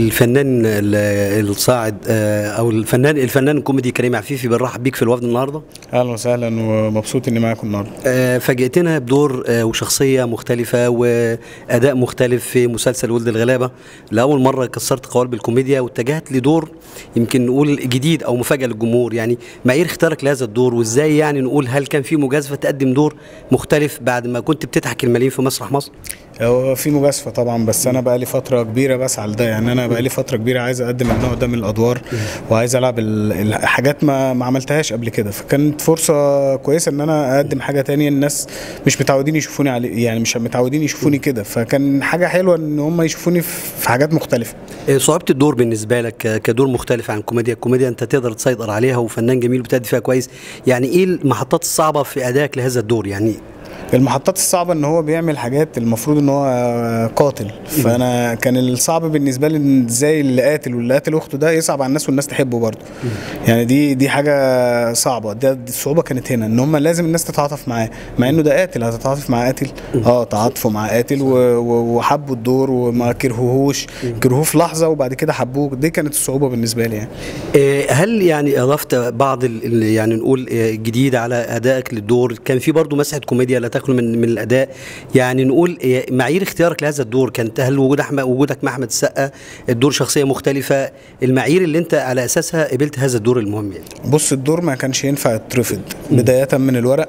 الفنان ال- الصاعد آه، او الفنان الفنان الكوميدي كريم عفيفي بنرحب بيك في الوفد النهارده اهلا وسهلا ومبسوط اني معاكم النهارده آه، فاجئتنا بدور آه، وشخصيه مختلفه واداء مختلف في مسلسل ولد الغلابه لاول مره كسرت قوالب الكوميديا واتجهت لدور يمكن نقول جديد او مفاجاه للجمهور يعني معايير اختيارك لهذا الدور وازاي يعني نقول هل كان في مجازفه تقدم دور مختلف بعد ما كنت بتضحك الملايين في مسرح مصر هو في مجازفه طبعا بس انا بقى لي فتره كبيره بسعى لده يعني انا بقى لي فتره كبيره عايز اقدم النوع ده من الادوار وعايز العب ال- الحاجات ما ما عملتهاش قبل كده فكانت فرصه كويسه ان انا اقدم حاجه تانية الناس مش متعودين يشوفوني عليه يعني مش متعودين يشوفوني كده فكان حاجه حلوه ان هم يشوفوني في حاجات مختلفه آه، صعوبة الدور بالنسبة لك ك- كدور مختلف عن الكوميديا، الكوميديا أنت تقدر تسيطر عليها وفنان جميل بتأدي فيها كويس، يعني إيه المحطات الصعبة في أدائك لهذا الدور؟ يعني المحطات الصعبة ان هو بيعمل حاجات المفروض ان هو قاتل فانا كان الصعب بالنسبة لي ان ازاي اللي قاتل واللي قاتل اخته ده يصعب على الناس والناس تحبه برضه يعني دي دي حاجة صعبة ده دي الصعوبة كانت هنا ان هم لازم الناس تتعاطف معاه مع انه ده قاتل هتتعاطف مع قاتل اه تعاطفوا مع قاتل و- و- وحبوا الدور وما كرهوهوش كرهوه في لحظة وبعد كده حبوه دي كانت الصعوبة بالنسبة لي يعني آه، هل يعني أضفت بعض ال- ال- يعني نقول آه، جديد على أدائك للدور؟ كان في برضه مسحة كوميديا لا تخلو من من الأداء، يعني نقول آه، معايير اختيارك لهذا الدور كانت هل وجود أحمد وجودك مع أحمد السقا الدور شخصية مختلفة، المعايير اللي أنت على أساسها قبلت هذا الدور المهم يعني. بص الدور ما كانش ينفع يترفض بداية من الورق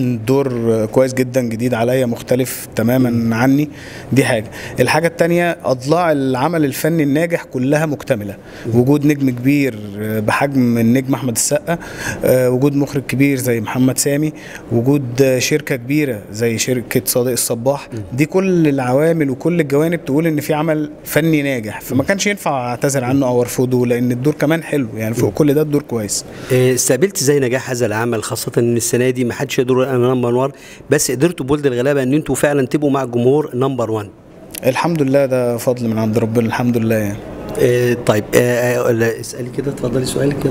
دور كويس جدا جديد عليا مختلف تماما عني دي حاجة الحاجة التانية أضلاع العمل الفني الناجح كلها مكتملة وجود نجم كبير بحجم النجم أحمد السقا آه، وجود مخرج كبير زي محمد سامي وجود شركة كبيرة زي شركة صادق الصباح دي كل العوامل وكل الجوانب تقول إن في عمل فني ناجح فما كانش ينفع أعتذر عنه أو أرفضه لأن الدور كمان حلو يعني فوق كل ده الدور كويس آه، استقبلت ازاي نجاح هذا العمل خاصة ان السنة دي ما حدش يقدر يقول انا نمبر 1 بس قدرتوا بولد الغلابة ان انتوا فعلا تبقوا مع الجمهور نمبر 1 الحمد لله ده فضل من عند ربنا الحمد لله يعني آه، طيب آه، آه، لا، اسألي كده اتفضلي سؤالك كده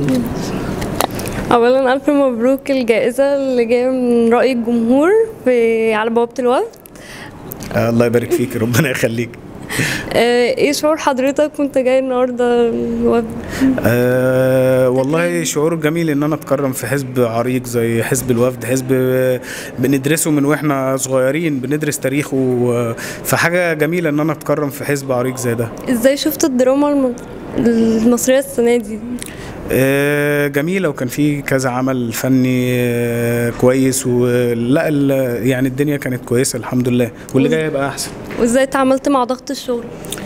اولا الف مبروك الجائزه اللي جايه من راي الجمهور في على بوابه الوفد آه الله يبارك فيك ربنا يخليك آه، ايه شعور حضرتك وانت جاي النهارده الوفد آه والله شعور جميل ان انا اتكرم في حزب عريق زي حزب الوفد حزب آه، بندرسه من واحنا صغيرين بندرس تاريخه آه، فحاجه جميله ان انا اتكرم في حزب عريق زي ده ازاي شفت الدراما الم- المصريه السنه دي آه، جميلة وكان في كذا عمل فني آه، كويس ولا ال- يعني الدنيا كانت كويسة الحمد لله واللي جاي يبقى أحسن وازاي تعاملت مع ضغط الشغل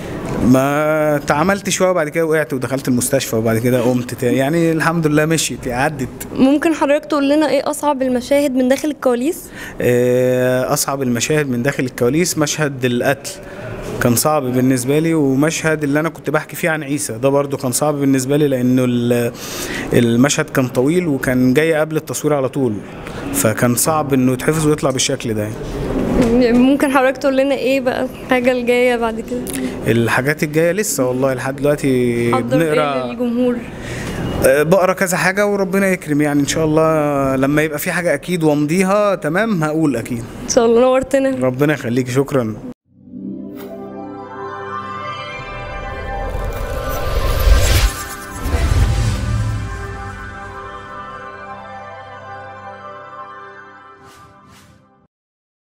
ما تعاملت شويه وبعد كده وقعت ودخلت المستشفى وبعد كده قمت تاني يعني الحمد لله مشيت عدت ممكن حضرتك تقول لنا ايه اصعب المشاهد من داخل الكواليس آه، اصعب المشاهد من داخل الكواليس مشهد القتل كان صعب بالنسبه لي ومشهد اللي انا كنت بحكي فيه عن عيسى ده برضو كان صعب بالنسبه لي لانه ال- المشهد كان طويل وكان جاي قبل التصوير على طول فكان صعب انه يتحفظ ويطلع بالشكل ده يعني. ممكن حضرتك تقول لنا ايه بقى الحاجه الجايه بعد كده الحاجات الجايه لسه والله لحد دلوقتي حضر ايه بنقرا للجمهور آه، بقرا كذا حاجه وربنا يكرم يعني ان شاء الله لما يبقى في حاجه اكيد وامضيها تمام هقول اكيد ان شاء الله نورتنا ربنا يخليك شكرا